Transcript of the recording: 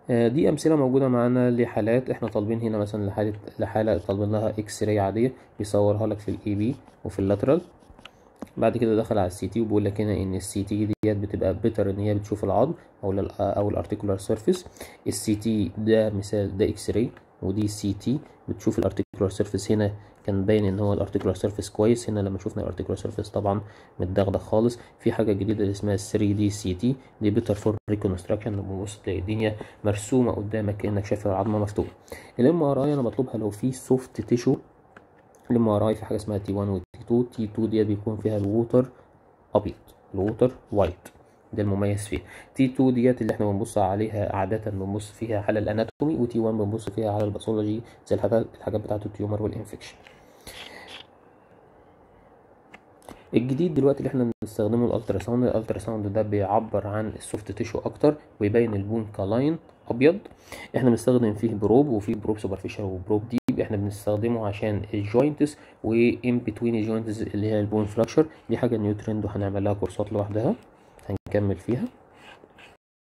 آه، دي امثله موجوده معانا لحالات احنا طالبين هنا مثلا لحاله لحاله طالبين لها اكس راي عاديه بيصورها لك في الاي بي وفي اللاترال بعد كده دخل على السي تي وبيقول لك هنا ان السي تي ديت بتبقى بيتر ان هي بتشوف العظم او ال او الارتيكولار سيرفيس السي تي ده مثال ده اكس راي ودي سي تي بتشوف الارتيكولار سيرفيس هنا كان باين ان هو الارتيكولار سيرفيس كويس هنا لما شفنا الارتيكولار سيرفيس طبعا متدغدغ خالص في حاجه جديده اللي اسمها 3 دي سي تي دي بيتر فور ريكونستراكشن لما تبص تلاقي الدنيا مرسومه قدامك كانك شايف العظمه مفتوحه الام ار اي انا بطلبها لو في سوفت تيشو الام ار اي في حاجه اسمها تي 1 وتي 2 تي 2 ديت بيكون فيها الووتر ابيض الووتر وايت ده المميز فيها تي 2 ديت اللي احنا بنبص عليها عاده بنبص فيها على الاناتومي وتي 1 بنبص فيها على الباثولوجي زي الحاجات الحاجات بتاعه التيومر والانفكشن الجديد دلوقتي اللي احنا بنستخدمه الالترا ساوند الالترا ساوند ده بيعبر عن السوفت تيشو اكتر ويبين البون كلاين ابيض احنا بنستخدم فيه بروب وفيه بروب سوبرفيشال وبروب ديب احنا بنستخدمه عشان الجوينتس وان بتوين الجوينتس اللي هي البون فراكشر دي حاجه نيو ترند وهنعمل لها كورسات لوحدها هنكمل فيها